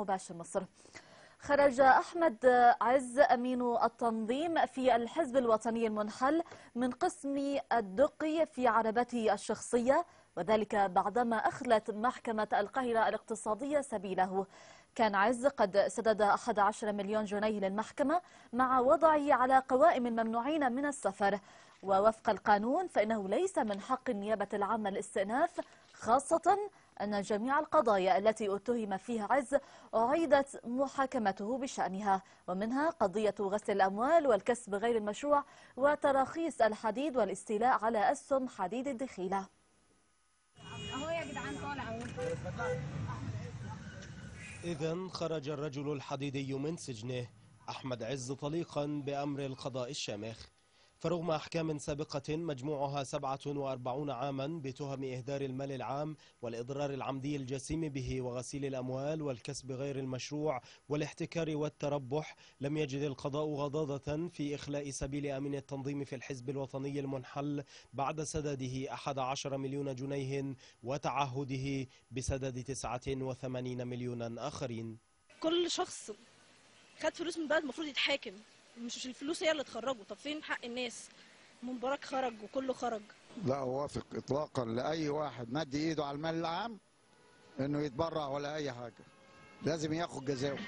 مباشر مصر خرج أحمد عز أمين التنظيم في الحزب الوطني المنحل من قسم الدقي في عربته الشخصية وذلك بعدما أخلت محكمة القاهرة الاقتصادية سبيله كان عز قد سدد 11 مليون جنيه للمحكمة مع وضعه على قوائم الممنوعين من السفر ووفق القانون فإنه ليس من حق النيابة العامة الاستئناف خاصة أن جميع القضايا التي اتهم فيها عز أعيدت محاكمته بشأنها ومنها قضية غسل الأموال والكسب غير المشروع وتراخيص الحديد والاستيلاء على أسهم حديد الدخيلة اهو يا جدعان طالع اهو إذا خرج الرجل الحديدي من سجنه أحمد عز طليقا بأمر القضاء الشامخ فرغم أحكام سابقة مجموعها 47 عاما بتهم إهدار المال العام والإضرار العمدي الجسيم به وغسيل الأموال والكسب غير المشروع والاحتكار والتربح لم يجد القضاء غضاضة في إخلاء سبيل أمين التنظيم في الحزب الوطني المنحل بعد سداده 11 مليون جنيه وتعهده بسدد 89 مليونا آخرين كل شخص خد فلوس من البلد المفروض يتحاكم مش الفلوس هي اللي تخرجه طب فين حق الناس مبارك خرج وكله خرج لا أوافق إطلاقا لأي واحد مد إيده على المال العام إنه يتبرع ولا أي حاجة لازم ياخد جزاؤه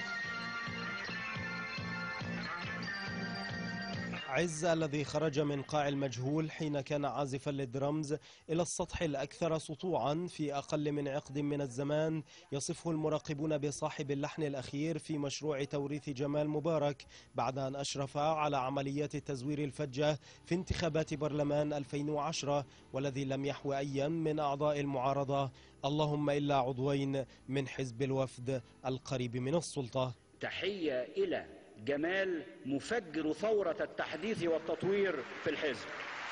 عز الذي خرج من قاع المجهول حين كان عازفا للدرمز إلى السطح الأكثر سطوعا في أقل من عقد من الزمان يصفه المراقبون بصاحب اللحن الأخير في مشروع توريث جمال مبارك بعد أن أشرف على عمليات التزوير الفجة في انتخابات برلمان 2010 والذي لم يحوي أيا من أعضاء المعارضة اللهم إلا عضوين من حزب الوفد القريب من السلطة تحية إلى جمال مفجر ثورة التحديث والتطوير في الحزب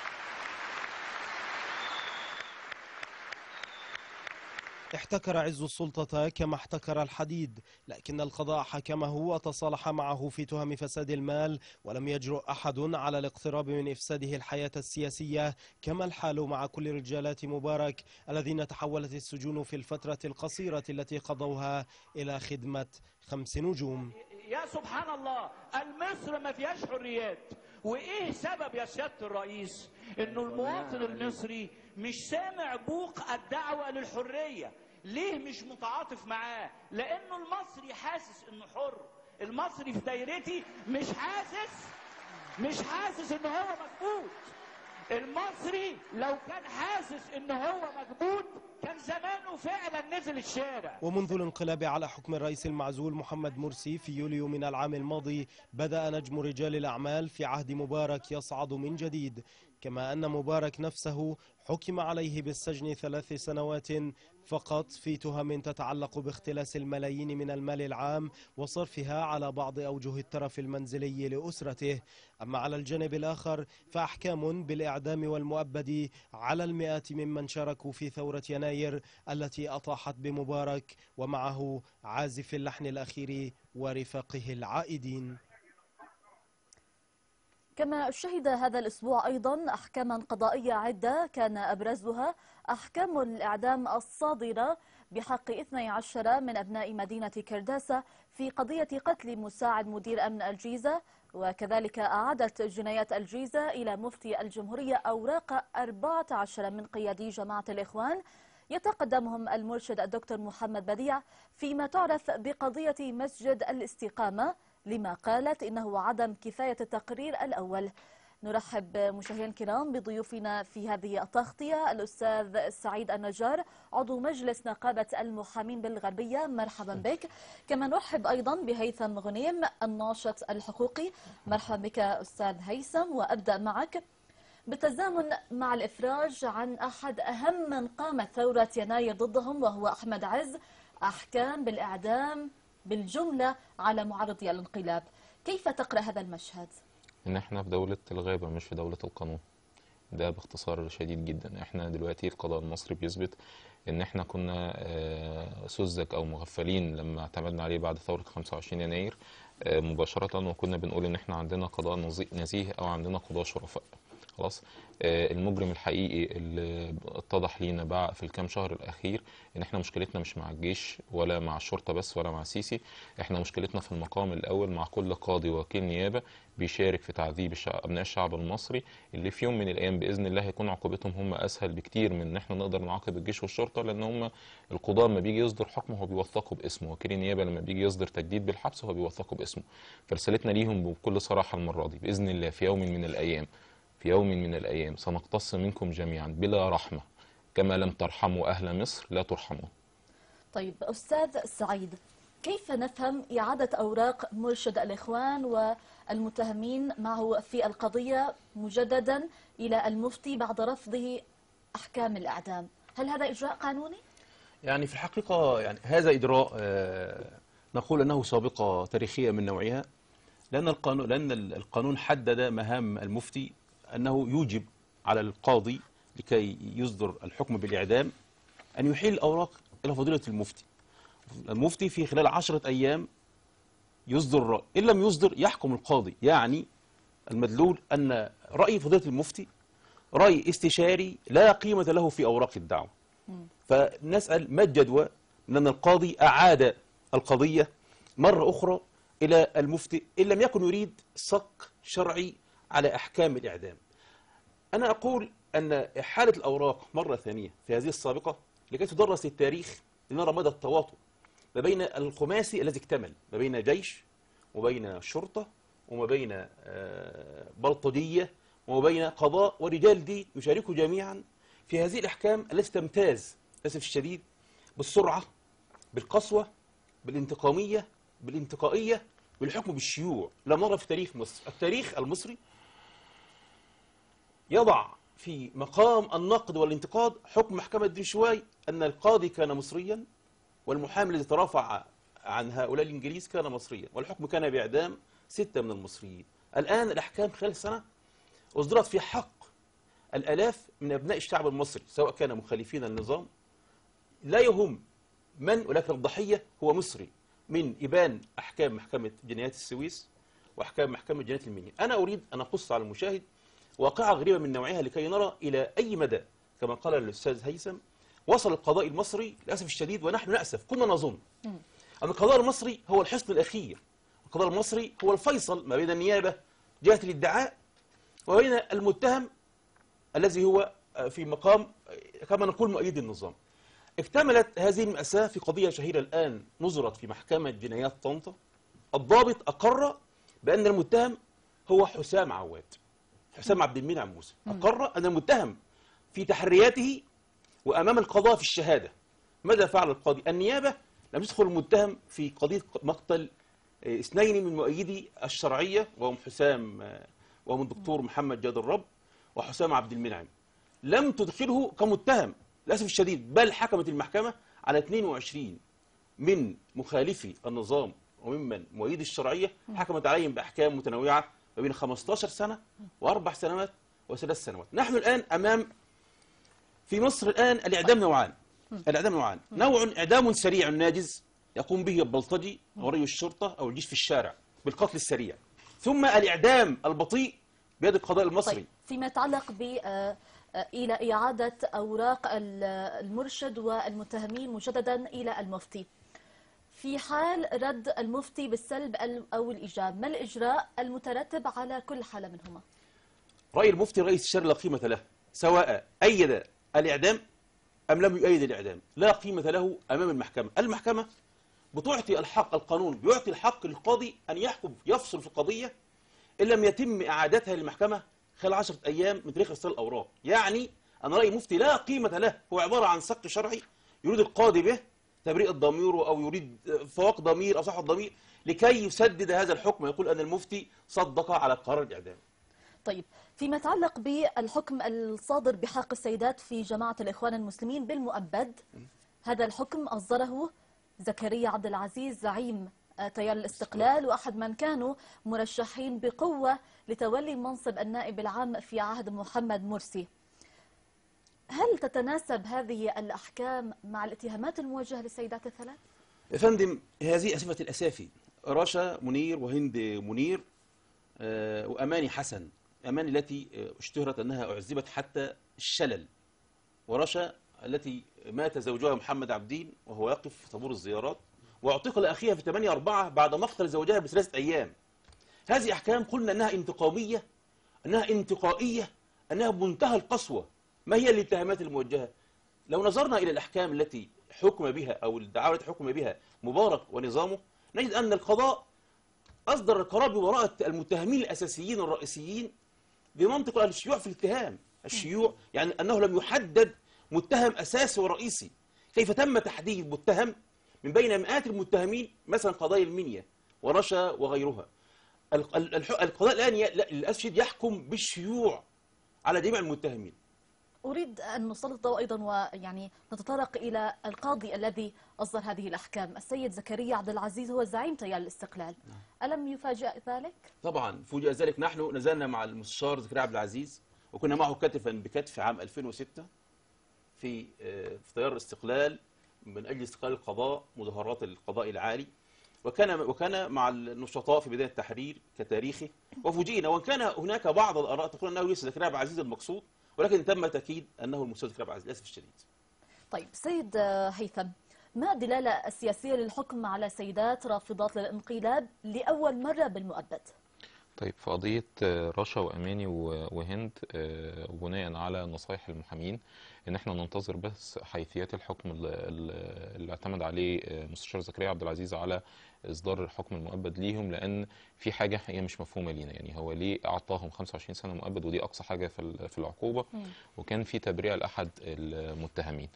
احتكر عز السلطة كما احتكر الحديد لكن القضاء حكمه وتصالح معه في تهم فساد المال ولم يجرؤ أحد على الاقتراب من إفساده الحياة السياسية كما الحال مع كل رجالات مبارك الذين تحولت السجون في الفترة القصيرة التي قضوها إلى خدمة خمس نجوم يا سبحان الله المصر ما فيهاش حريات وايه سبب يا سياده الرئيس انه المواطن المصري مش سامع بوق الدعوه للحريه ليه مش متعاطف معاه لانه المصري حاسس انه حر المصري في دايرتي مش حاسس مش حاسس ان هو مكبوت المصري لو كان حاسس ان هو مكبوت كان زمانه فعلا نزل الشارع ومنذ الانقلاب على حكم الرئيس المعزول محمد مرسي في يوليو من العام الماضي بدأ نجم رجال الأعمال في عهد مبارك يصعد من جديد كما أن مبارك نفسه حكم عليه بالسجن ثلاث سنوات فقط في تهم تتعلق باختلاس الملايين من المال العام وصرفها على بعض أوجه الترف المنزلي لأسرته أما على الجانب الآخر فأحكام بالإعدام والمؤبد على المئات ممن شاركوا في ثورة يناير التي أطاحت بمبارك ومعه عازف اللحن الأخير ورفاقه العائدين كما شهد هذا الأسبوع أيضا أحكاما قضائية عدة كان أبرزها أحكام الإعدام الصادرة بحق 12 من أبناء مدينة كرداسة في قضية قتل مساعد مدير أمن الجيزة وكذلك أعادت جنايات الجيزة إلى مفتي الجمهورية أوراق 14 من قيادي جماعة الإخوان يتقدمهم المرشد الدكتور محمد بديع فيما تعرف بقضية مسجد الاستقامة لما قالت إنه عدم كفاية التقرير الأول نرحب مشاهدينا الكرام بضيوفنا في هذه التغطية الأستاذ سعيد النجار عضو مجلس نقابة المحامين بالغربية مرحبا بك كما نرحب أيضا بهيثم غنيم الناشط الحقوقي مرحبا بك أستاذ هيثم وأبدأ معك بالتزامن مع الإفراج عن أحد أهم من قامت ثورة يناير ضدهم وهو أحمد عز أحكام بالإعدام بالجملة على معارضي الانقلاب كيف تقرأ هذا المشهد؟ ان احنا في دولة الغابة مش في دولة القانون ده باختصار شديد جدا احنا دلوقتي القضاء المصري بيثبت ان احنا كنا آه، سذج او مغفلين لما اعتمدنا عليه بعد ثورة 25 يناير آه، مباشرة وكنا بنقول ان احنا عندنا قضاء نزي- نزيه او عندنا قضاة شرفاء خلاص آه، المجرم الحقيقي اللي اتضح لينا بقى في الكام شهر الاخير ان احنا مشكلتنا مش مع الجيش ولا مع الشرطه بس ولا مع السيسي احنا مشكلتنا في المقام الاول مع كل قاضي وكيل نيابه بيشارك في تعذيب الشعب ابناء الشعب المصري اللي في يوم من الايام باذن الله هيكون عقوبتهم هم اسهل بكتير من ان احنا نقدر نعاقب الجيش والشرطه لان هم القضاه لما بيجي يصدر حكم هو بيوثقه باسمه وكيل النيابه لما بيجي يصدر تجديد بالحبس هو بيوثقه باسمه فرسالتنا ليهم بكل صراحه المره دي باذن الله في يوم من الايام في يوم من الأيام سنقتص منكم جميعا بلا رحمة كما لم ترحموا أهل مصر لا ترحمون طيب أستاذ سعيد كيف نفهم إعادة أوراق مرشد الإخوان والمتهمين معه في القضية مجددا إلى المفتي بعد رفضه أحكام الإعدام هل هذا إجراء قانوني؟ يعني في الحقيقة يعني هذا إجراء آه، نقول أنه سابقة تاريخية من نوعها لأن القانون لأن القانون حدد مهام المفتي أنه يوجب على القاضي لكي يصدر الحكم بالإعدام أن يحيل الأوراق إلى فضيلة المفتي المفتي في خلال عشرة أيام يصدر الرأي إن لم يصدر يحكم القاضي يعني المدلول أن رأي فضيلة المفتي رأي استشاري لا قيمة له في أوراق الدعوة فنسأل ما الجدوى من أن القاضي أعاد القضية مرة أخرى إلى المفتي إن لم يكن يريد صك شرعي على أحكام الإعدام أنا أقول أن إحالة الأوراق مرة ثانية في هذه السابقة لكي تدرس التاريخ لنرى مدى التواطؤ ما بين الخماسي الذي اكتمل ما بين جيش وبين شرطة وما بين آه، بلطجية وما بين قضاء ورجال دين يشاركوا جميعا في هذه الأحكام التي تمتاز للأسف الشديد بالسرعة بالقسوة بالانتقامية بالانتقائية بالحكم بالشيوع لم نرى في تاريخ مصر التاريخ المصري يضع في مقام النقد والانتقاد حكم محكمة دنشواي أن القاضي كان مصريا والمحامي الذي ترافع عن هؤلاء الإنجليز كان مصريا والحكم كان بإعدام ستة من المصريين الآن الأحكام خلال سنة أصدرت في حق الآلاف من أبناء الشعب المصري سواء كان مخالفين النظام لا يهم من ولكن الضحية هو مصري من إبان أحكام محكمة جنايات السويس وأحكام محكمة جنايات المنيا أنا أريد أن أقص على المشاهد واقعة غريبة من نوعها لكي نرى إلى أي مدى كما قال الأستاذ هيثم وصل القضاء المصري للأسف الشديد ونحن نأسف كنا نظن أن القضاء المصري هو الحصن الأخير القضاء المصري هو الفيصل ما بين النيابة جهة الادعاء وبين المتهم الذي هو في مقام كما نقول مؤيد النظام اكتملت هذه المأساة في قضية شهيرة الآن نظرت في محكمة جنايات طنطا الضابط أقر بأن المتهم هو حسام عواد حسام عبد المنعم موسى أقر أن المتهم في تحرياته وأمام القضاء في الشهادة ماذا فعل القاضي؟ النيابة لم يدخل المتهم في قضية مقتل آه، اثنين من مؤيدي الشرعية وهم حسام آه، وهم الدكتور محمد جاد الرب وحسام عبد المنعم لم تدخله كمتهم للأسف الشديد بل حكمت المحكمة على 22 من مخالفي النظام وممن مؤيد الشرعية حكمت عليهم بأحكام متنوعة ما بين 15 سنة وأربع سنوات وثلاث سنوات نحن الآن أمام في مصر الآن الإعدام نوعان الإعدام نوعان نوع إعدام سريع ناجز يقوم به البلطجي أو رجل الشرطة أو الجيش في الشارع بالقتل السريع ثم الإعدام البطيء بيد القضاء المصري طيب فيما يتعلق ب آه، آه، إلى إعادة أوراق ال- المرشد والمتهمين مجددا إلى المفتي في حال رد المفتي بالسلب ال- أو الإيجاب ما الإجراء المترتب على كل حالة منهما؟ رأي المفتي رئيس الشر لا قيمة له سواء أيد الإعدام أم لم يؤيد الإعدام لا قيمة له أمام المحكمة المحكمة بتعطي الحق القانون بيعطي الحق للقاضي أن يحكم يفصل في القضية إن لم يتم إعادتها للمحكمة خلال عشرة أيام من تاريخ إرسال الأوراق يعني أنا رأي مفتي لا قيمة له هو عبارة عن سق شرعي يريد القاضي به تبرئة ضميره أو يريد فواق ضمير أو صحة ضمير لكي يسدد هذا الحكم يقول أن المفتي صدق على قرار الإعدام طيب فيما يتعلق بالحكم الصادر بحق السيدات في جماعة الإخوان المسلمين بالمؤبد هذا الحكم أصدره زكريا عبد العزيز زعيم آه، تيار الاستقلال وأحد من كانوا مرشحين بقوة لتولي منصب النائب العام في عهد محمد مرسي هل تتناسب هذه الأحكام مع الاتهامات الموجهة للسيدات الثلاث؟ يا فندم هذه أسفة الأسافي رشا منير وهند منير آه، وأماني حسن أمان التي اشتهرت أنها أعذبت حتى الشلل ورشا التي مات زوجها محمد عبدين وهو يقف في طابور الزيارات واعتقل أخيها في 8 4 بعد مقتل زوجها بثلاثة أيام هذه أحكام قلنا أنها انتقامية أنها انتقائية أنها بمنتهى القسوة ما هي الاتهامات الموجهة لو نظرنا إلى الأحكام التي حكم بها أو الدعاوى التي حكم بها مبارك ونظامه نجد أن القضاء أصدر القرار ببراءة المتهمين الأساسيين الرئيسيين بمنطق الشيوع في الاتهام الشيوع يعني أنه لم يحدد متهم أساسي ورئيسي كيف تم تحديد متهم من بين مئات المتهمين مثلا قضايا المنيا ورشا وغيرها ال- ال- الح- القضاء الآن ي- لا- للأسف الشديد يحكم بالشيوع على جميع المتهمين أريد أن نسلط الضوء أيضا ويعني نتطرق إلى القاضي الذي أصدر هذه الأحكام السيد زكريا عبد العزيز هو زعيم تيار الاستقلال ألم يفاجأ ذلك؟ طبعا فوجئ ذلك نحن نزلنا مع المستشار زكريا عبد العزيز وكنا معه كتفا بكتف عام 2006 في آه، في تيار الاستقلال من اجل استقلال القضاء مظاهرات القضاء العالي وكان وكان مع النشطاء في بدايه التحرير كتاريخه وفوجئنا وان كان هناك بعض الاراء تقول انه ليس زكريا عبد العزيز المقصود ولكن تم تاكيد انه المستشار زكريا عبد العزيز للاسف الشديد طيب سيد آه، هيثم ما الدلالة السياسية للحكم على سيدات رافضات للانقلاب لأول مرة بالمؤبد؟ طيب في قضية آه، رشا وأماني و- وهند آه، وبناء على نصايح المحامين إن احنا ننتظر بس حيثيات الحكم ال- ال- اللي اعتمد عليه آه، مستشار زكريا عبد العزيز على إصدار الحكم المؤبد ليهم لأن في حاجة هي مش مفهومة لينا يعني هو ليه أعطاهم 25 سنة مؤبد ودي أقصى حاجة في ال- في العقوبة وكان في تبرئة لأحد المتهمين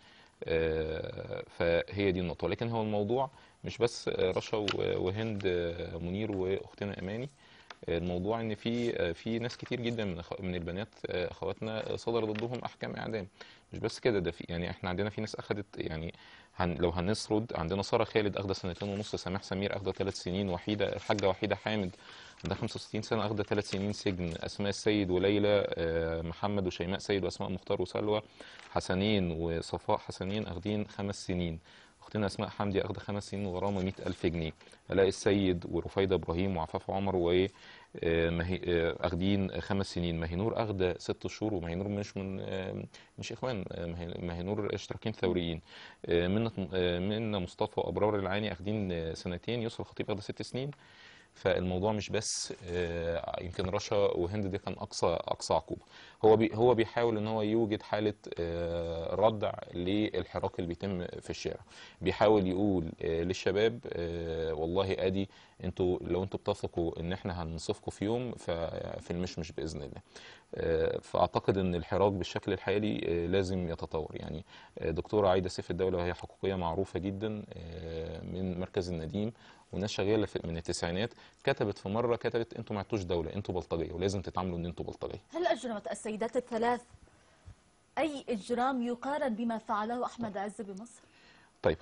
آه، فهي دي النقطة لكن هو الموضوع مش بس آه، رشا و- وهند آه، منير وأختنا أماني الموضوع ان في في ناس كتير جدا من أخ- من البنات آه، اخواتنا صدر ضدهم احكام اعدام مش بس كده ده في يعني احنا عندنا في ناس اخذت يعني هن لو هنسرد عندنا ساره خالد اخذه سنتين ونص سماح سمير اخذه ثلاث سنين وحيده الحاجه وحيده حامد عندها 65 سنه اخذه ثلاث سنين سجن اسماء السيد وليلى آه، محمد وشيماء سيد واسماء مختار وسلوى حسنين وصفاء حسنين اخذين خمس سنين اختنا اسماء حمدي اخذه خمس سنين وغرامه 100000 جنيه الاء السيد ورفيده ابراهيم وعفاف عمر و آه، مهي- آه، اخدين خمس سنين ماهينور اخده ست شهور وماهينور مش من آه، مش اخوان آه، ماهي- ماهينور اشتراكين ثوريين آه، منة آه، منة مصطفى وابرار العاني اخدين آه، سنتين يسرا الخطيب اخده ست سنين فالموضوع مش بس آه، يمكن رشا وهند دي كان اقصى اقصى عقوبه هو بي هو بيحاول ان هو يوجد حاله آه، ردع للحراك اللي بيتم في الشارع بيحاول يقول آه، للشباب آه، والله ادي انتوا لو انتوا بتثقوا ان احنا هننصفكم في يوم ففي المشمش باذن الله آه، فاعتقد ان الحراك بالشكل الحالي آه، لازم يتطور يعني آه، دكتوره عايده سيف الدوله وهي حقوقيه معروفه جدا آه، من مركز النديم وناس شغاله في- من التسعينات كتبت في مره كتبت انتوا ما عدتوش دوله انتوا بلطجيه ولازم تتعاملوا ان انتوا بلطجيه هل أجرمت السيدات الثلاث أي إجرام يقارن بما فعله أحمد عز بمصر طيب خ-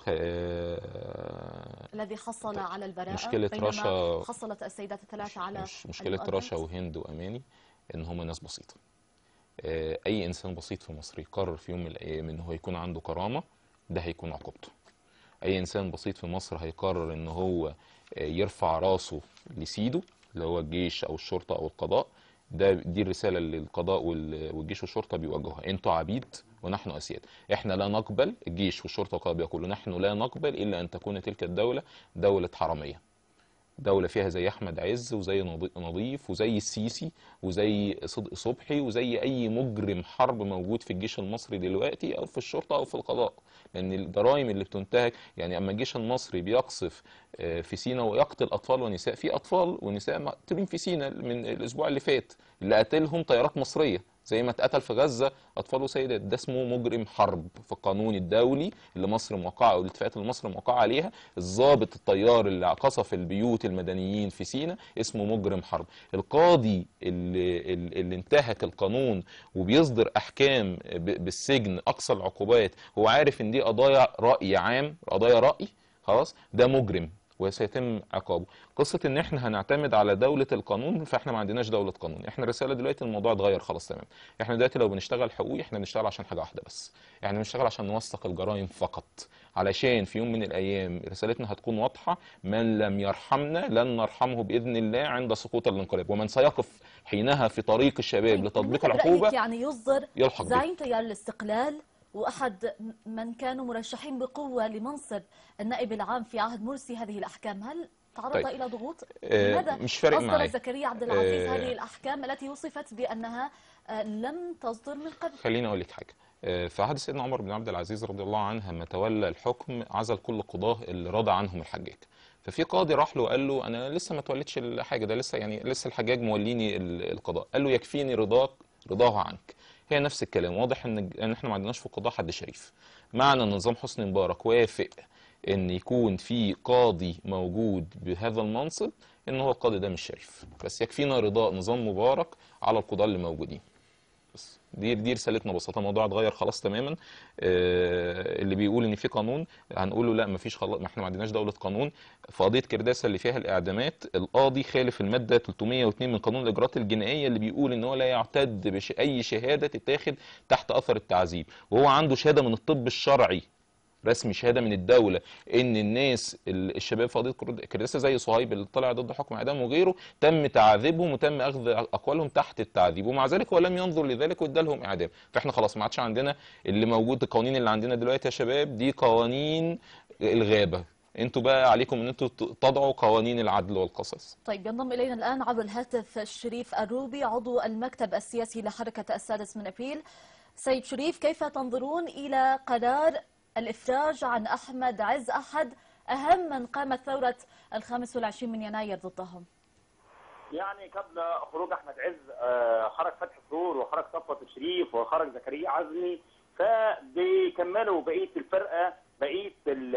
آه، الذي حصل على البراءة مشكلة بينما رشا- حصلت السيدات الثلاث على مش مشكله المؤبد؟ رشا وهند واماني ان هم ناس بسيطه آه، اي انسان بسيط في مصر يقرر في يوم من الايام ان هو يكون عنده كرامه ده هيكون عقوبته اي انسان بسيط في مصر هيقرر ان هو آه، يرفع راسه لسيده اللي هو الجيش او الشرطه او القضاء ده دي الرساله اللي القضاء وال- والجيش والشرطه بيوجهوها انتوا عبيد ونحن اسياد احنا لا نقبل الجيش والشرطه والقضاء بيقولوا نحن لا نقبل الا ان تكون تلك الدوله دوله حراميه دولة فيها زي أحمد عز وزي نضي- نظيف وزي السيسي وزي صدق صبحي وزي أي مجرم حرب موجود في الجيش المصري دلوقتي أو في الشرطة أو في القضاء لأن الجرائم اللي بتنتهك يعني أما الجيش المصري بيقصف آه، في سينا ويقتل أطفال ونساء في أطفال ونساء مقتولين في سينا من الأسبوع اللي فات اللي قتلهم طيارات مصرية زي ما اتقتل في غزة أطفال وسيدات ده اسمه مجرم حرب في القانون الدولي اللي مصر موقعة أو الاتفاقات اللي مصر موقعة عليها الضابط الطيار اللي قصف البيوت المدنيين في سينا اسمه مجرم حرب القاضي اللي, اللي انتهك القانون وبيصدر أحكام ب- بالسجن أقصى العقوبات هو عارف إن دي قضايا رأي عام قضايا رأي خلاص ده مجرم وسيتم عقابه قصه ان احنا هنعتمد على دوله القانون فاحنا ما عندناش دوله قانون احنا الرساله دلوقتي الموضوع اتغير خلاص تمام احنا دلوقتي لو بنشتغل حقوقي احنا بنشتغل عشان حاجه واحده بس احنا بنشتغل عشان نوثق الجرائم فقط علشان في يوم من الايام رسالتنا هتكون واضحه من لم يرحمنا لن نرحمه باذن الله عند سقوط الانقلاب ومن سيقف حينها في طريق الشباب لتطبيق لماذا العقوبه برأيك يعني يصدر يلحق به. زعيم تيار الاستقلال واحد من كانوا مرشحين بقوه لمنصب النائب العام في عهد مرسي هذه الاحكام هل تعرض طيب. الى ضغوط آه، لماذا مش فارق اصدر معايا. زكريا عبد العزيز آه، هذه الاحكام التي وصفت بانها آه، لم تصدر من قبل خليني اقول لك حاجه آه، في عهد سيدنا عمر بن عبد العزيز رضي الله عنه لما تولى الحكم عزل كل قضاه اللي رضى عنهم الحجاج ففي قاضي راح له وقال له انا لسه ما توليتش الحاجه ده لسه يعني لسه الحجاج موليني ال- القضاء قال له يكفيني رضاك رضاه عنك هي نفس الكلام واضح ان ان احنا ما عندناش في القضاء حد شريف معنى ان نظام حسني مبارك وافق ان يكون في قاضي موجود بهذا المنصب ان هو القاضي ده مش شريف بس يكفينا رضاء نظام مبارك على القضاة اللي موجودين بس دي دي رسالتنا ببساطه الموضوع اتغير خلاص تماما آه، اللي بيقول ان في قانون هنقول له لا مفيش خلاص ما احنا ما عندناش دوله قانون في قضيه كرداسه اللي فيها الاعدامات القاضي خالف الماده 302 من قانون الاجراءات الجنائيه اللي بيقول ان هو لا يعتد باي شهاده تتاخد تحت اثر التعذيب وهو عنده شهاده من الطب الشرعي رسمي شهاده من الدوله ان الناس ال- الشباب في قضيه كرد- كرداسه زي صهيب اللي طلع ضد حكم اعدام وغيره تم تعذيبهم وتم اخذ اقوالهم تحت التعذيب ومع ذلك هو لم ينظر لذلك وادى لهم اعدام فاحنا خلاص ما عادش عندنا اللي موجود القوانين اللي عندنا دلوقتي يا شباب دي قوانين الغابه انتوا بقى عليكم ان انتوا ت- تضعوا قوانين العدل والقصاص طيب ينضم الينا الان عبر الهاتف الشريف الروبي عضو المكتب السياسي لحركه السادس من ابريل سيد شريف كيف تنظرون الى قرار الافراج عن احمد عز احد اهم من قامت ثوره الخامس والعشرين من يناير ضدهم يعني قبل خروج احمد عز آه، خرج فتحي سرور وخرج صفوت الشريف وخرج زكريا عزمي فبيكملوا بقيه الفرقه بقيه ال-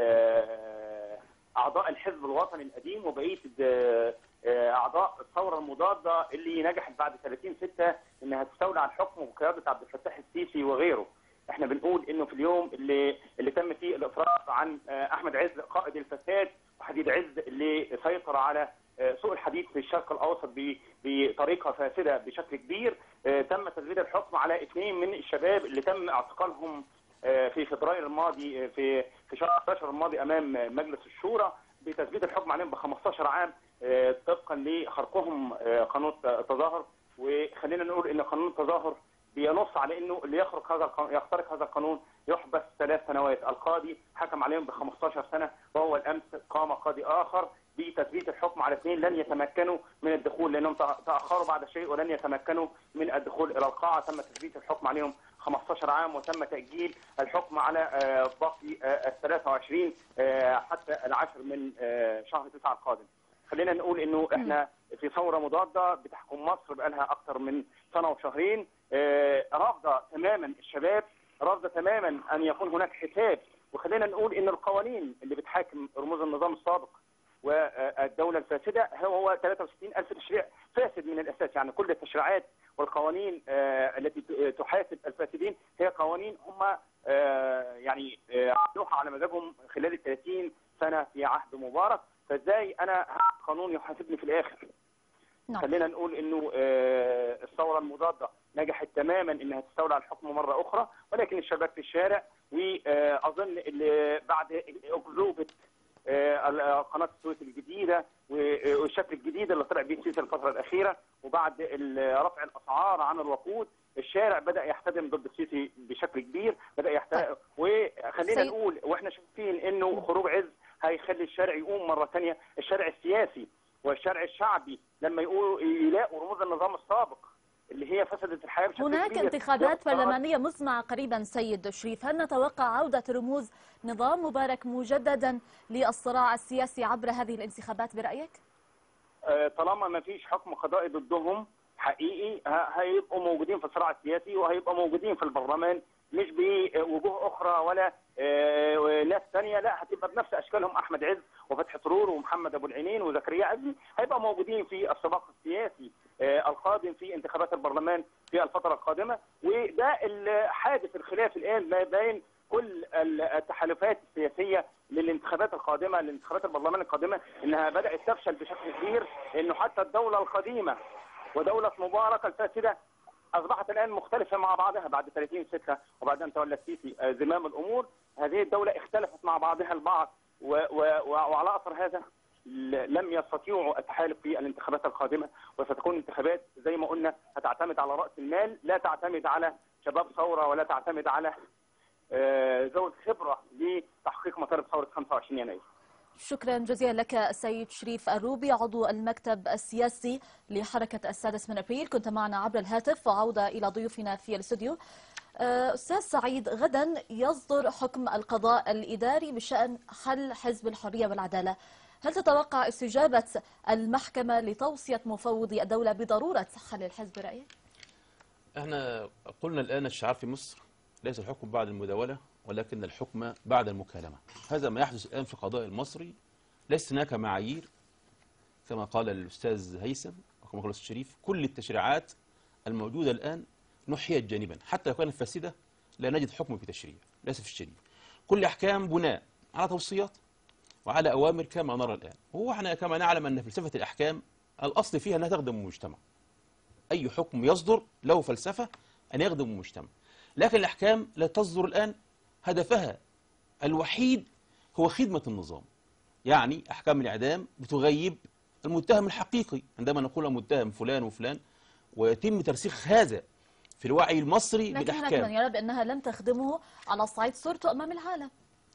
آه، اعضاء الحزب الوطني القديم وبقيه آه، آه، اعضاء الثوره المضاده اللي نجحت بعد 30 6 انها تستولى على الحكم بقياده عبد الفتاح السيسي وغيره. احنا بنقول انه في اليوم اللي اللي تم فيه الافراج عن آه، احمد عز قائد الفساد وحديد عز اللي سيطر على آه، سوق الحديد في الشرق الاوسط ب- بطريقه فاسده بشكل كبير آه، تم تسديد الحكم على اثنين من الشباب اللي تم اعتقالهم آه، في فبراير الماضي آه، في في شهر 11 الماضي امام آه، مجلس الشورى بتثبيت الحكم عليهم ب 15 عام آه، طبقا لخرقهم آه، قانون التظاهر وخلينا نقول ان قانون التظاهر بينص على انه اللي يخرق هذا القانون يخترق هذا القانون يحبس ثلاث سنوات، القاضي حكم عليهم ب 15 سنه وهو الامس قام قاضي اخر بتثبيت الحكم على اثنين لن يتمكنوا من الدخول لانهم تأ- تاخروا بعد شيء ولن يتمكنوا من الدخول الى القاعه، تم تثبيت الحكم عليهم 15 عام وتم تاجيل الحكم على آه، باقي آه، ال 23 آه، حتى العاشر من آه، شهر 9 القادم. خلينا نقول انه احنا في ثوره مضاده بتحكم مصر بقالها اكثر من سنه وشهرين آه، رافضه تماما الشباب رافضه تماما ان يكون هناك حساب وخلينا نقول ان القوانين اللي بتحاكم رموز النظام السابق والدولة الفاسدة هو 63 ألف تشريع فاسد من الأساس يعني كل التشريعات والقوانين آه، التي ت- تحاسب الفاسدين هي قوانين هم آه، يعني آه، عملوها على مزاجهم خلال ال 30 سنة في عهد مبارك فازاي أنا هعمل قانون يحاسبني في الآخر نعم. خلينا نقول انه آه، الثوره المضاده نجحت تماما انها تستولى على الحكم مره اخرى ولكن الشباب في الشارع واظن اللي بعد اكذوبه آه، ال- آه، قناه السويس الجديده و- والشكل الجديد اللي طلع بيه السيسي الفتره الاخيره وبعد ال- رفع الاسعار عن الوقود الشارع بدا يحتدم ضد السيسي بشكل كبير بدا يحتدم وخلينا سيد- نقول واحنا شايفين انه خروج عز هيخلي الشارع يقوم مره ثانيه الشارع السياسي والشارع الشعبي لما يقولوا يلاقوا رموز النظام السابق اللي هي فسدت الحياه بشكل هناك كبير انتخابات يقرر- برلمانية مزمعة قريبا سيد شريف هل نتوقع عودة رموز نظام مبارك مجددا للصراع السياسي عبر هذه الانتخابات برأيك؟ آه، طالما ما فيش حكم قضائي ضدهم حقيقي ه- هيبقوا موجودين في الصراع السياسي وهيبقوا موجودين في البرلمان مش بوجوه اخرى ولا آه، ناس ثانيه لا هتبقى بنفس اشكالهم احمد عز وفتحي سرور ومحمد ابو العينين وزكريا عزمي هيبقى موجودين في السباق السياسي آه، القادم في انتخابات البرلمان في الفتره القادمه وده ال- حادث الخلاف الان ما بين كل ال- التحالفات السياسيه للانتخابات القادمه لانتخابات البرلمان القادمه انها بدات تفشل بشكل كبير انه حتى الدوله القديمه ودوله مبارك الفاسده اصبحت الان مختلفه مع بعضها بعد 30 6 وبعد ان تولى السيسي آه، زمام الامور هذه الدوله اختلفت مع بعضها البعض و و و وعلى اثر هذا ل- لم يستطيعوا التحالف في الانتخابات القادمه وستكون انتخابات زي ما قلنا هتعتمد على راس المال لا تعتمد على شباب ثوره ولا تعتمد على آه، ذوي الخبره لتحقيق مطالب ثوره 25 يناير شكرا جزيلا لك السيد شريف الروبي عضو المكتب السياسي لحركة السادس من أبريل كنت معنا عبر الهاتف وعودة إلى ضيوفنا في الاستوديو آه، أستاذ سعيد غدا يصدر حكم القضاء الإداري بشأن حل حزب الحرية والعدالة هل تتوقع استجابة المحكمة لتوصية مفوضي الدولة بضرورة حل الحزب برأيك؟ احنا قلنا الآن الشعار في مصر ليس الحكم بعد المداولة ولكن الحكم بعد المكالمة هذا ما يحدث الآن في القضاء المصري ليس هناك معايير كما قال الأستاذ هيثم وكما قال الأستاذ شريف كل التشريعات الموجودة الآن نحيت جانبا حتى لو كانت فاسدة لا نجد حكم بتشريع للأسف الشديد كل أحكام بناء على توصيات وعلى أوامر كما نرى الآن وهو احنا كما نعلم أن فلسفة الأحكام الأصل فيها أنها تخدم المجتمع أي حكم يصدر له فلسفة أن يخدم المجتمع لكن الأحكام لا تصدر الآن هدفها الوحيد هو خدمة النظام يعني أحكام الإعدام بتغيب المتهم الحقيقي عندما نقول متهم فلان وفلان ويتم ترسيخ هذا في الوعي المصري لكن هناك من بالأحكام يرى بأنها لن تخدمه على صعيد صورته أمام العالم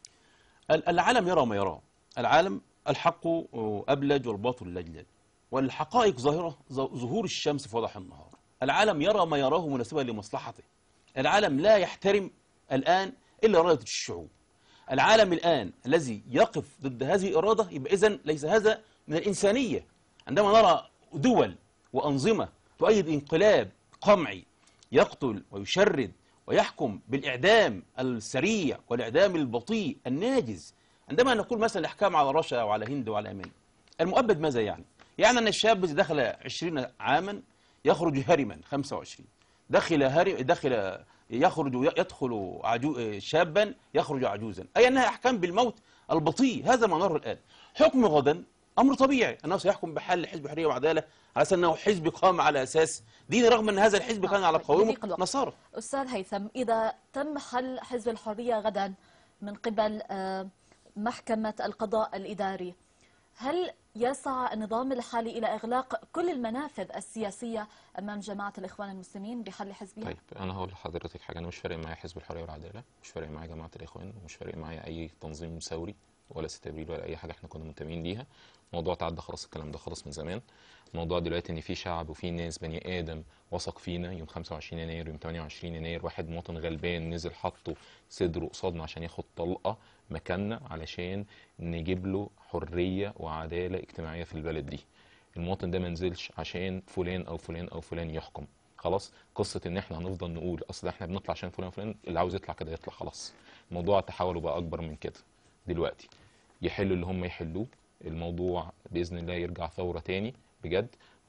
ال- العالم يرى ما يراه العالم الحق أبلج والباطل لجلج والحقائق ظاهرة ظ- ظهور الشمس في وضح النهار العالم يرى ما يراه مناسبا لمصلحته العالم لا يحترم الآن إلا إرادة الشعوب العالم الآن الذي يقف ضد هذه الإرادة يبقى إذن ليس هذا من الإنسانية عندما نرى دول وأنظمة تؤيد انقلاب قمعي يقتل ويشرد ويحكم بالإعدام السريع والإعدام البطيء الناجز عندما نقول مثلا الأحكام على رشا وعلى هند وعلى أمان المؤبد ماذا يعني؟ يعني أن الشاب إذا دخل 20 عاما يخرج هرما 25 دخل هرم دخل يخرج يدخل عجو شابا يخرج عجوزا أي أنها أحكام بالموت البطيء هذا ما نرى الآن حكم غدا أمر طبيعي أنه سيحكم بحل حزب حرية وعدالة على أساس أنه حزب قام على أساس ديني رغم أن هذا الحزب كان على قوامه يضيق الوقت. نصارى أستاذ هيثم إذا تم حل حزب الحرية غدا من قبل آه، محكمة القضاء الإداري هل يسعى النظام الحالي إلى إغلاق كل المنافذ السياسية أمام جماعة الإخوان المسلمين بحل حزبها؟ طيب انا هقول لحضرتك حاجه انا مش فارق معايا حزب الحريه والعداله مش فارق معايا جماعه الاخوان ومش فارق معايا اي تنظيم ثوري ولا استبريل ولا اي حاجه احنا كنا منتمين ليها الموضوع تعدى خلاص الكلام ده خلص من زمان الموضوع دلوقتي ان في شعب وفي ناس بني ادم وثق فينا يوم 25 يناير يوم 28 يناير واحد مواطن غلبان نزل حطه صدره قصادنا عشان ياخد طلقه مكاننا علشان نجيب له حريه وعداله اجتماعيه في البلد دي المواطن ده ما نزلش عشان فلان او فلان او فلان يحكم خلاص قصه ان احنا هنفضل نقول اصل احنا بنطلع عشان فلان وفلان اللي عاوز يطلع كده يطلع خلاص الموضوع تحول وبقى اكبر من كده دلوقتي يحلوا اللي هم يحلوه الموضوع باذن الله يرجع ثوره تاني بجد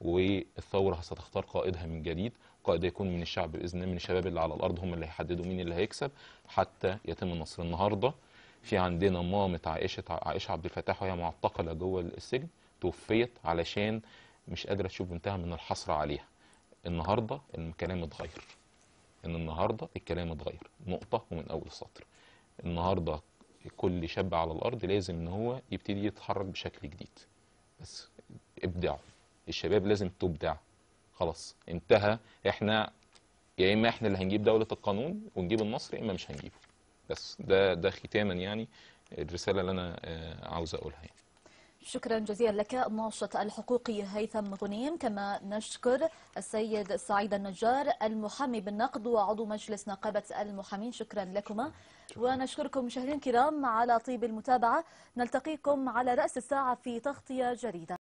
والثوره ستختار قائدها من جديد قائد يكون من الشعب باذن الله من الشباب اللي على الارض هم اللي هيحددوا مين اللي هيكسب حتى يتم النصر النهارده في عندنا مامة عائشة عائشة عبد الفتاح وهي معتقلة جوه السجن توفيت علشان مش قادرة تشوف بنتها من الحسرة عليها النهاردة الكلام اتغير ان النهاردة الكلام اتغير نقطة ومن اول سطر النهاردة كل شاب على الارض لازم ان هو يبتدي يتحرك بشكل جديد بس ابدعوا الشباب لازم تبدع خلاص انتهى احنا يا اما احنا اللي هنجيب دولة القانون ونجيب النصر يا اما مش هنجيبه بس ده ده ختاما يعني الرسالة اللي انا آه، عاوز اقولها يعني. شكرا جزيلا لك الناشط الحقوقي هيثم غنيم كما نشكر السيد سعيد النجار المحامي بالنقد وعضو مجلس نقابة المحامين شكرا لكما ونشكركم مشاهدينا الكرام على طيب المتابعة نلتقيكم على رأس الساعة في تغطية جديدة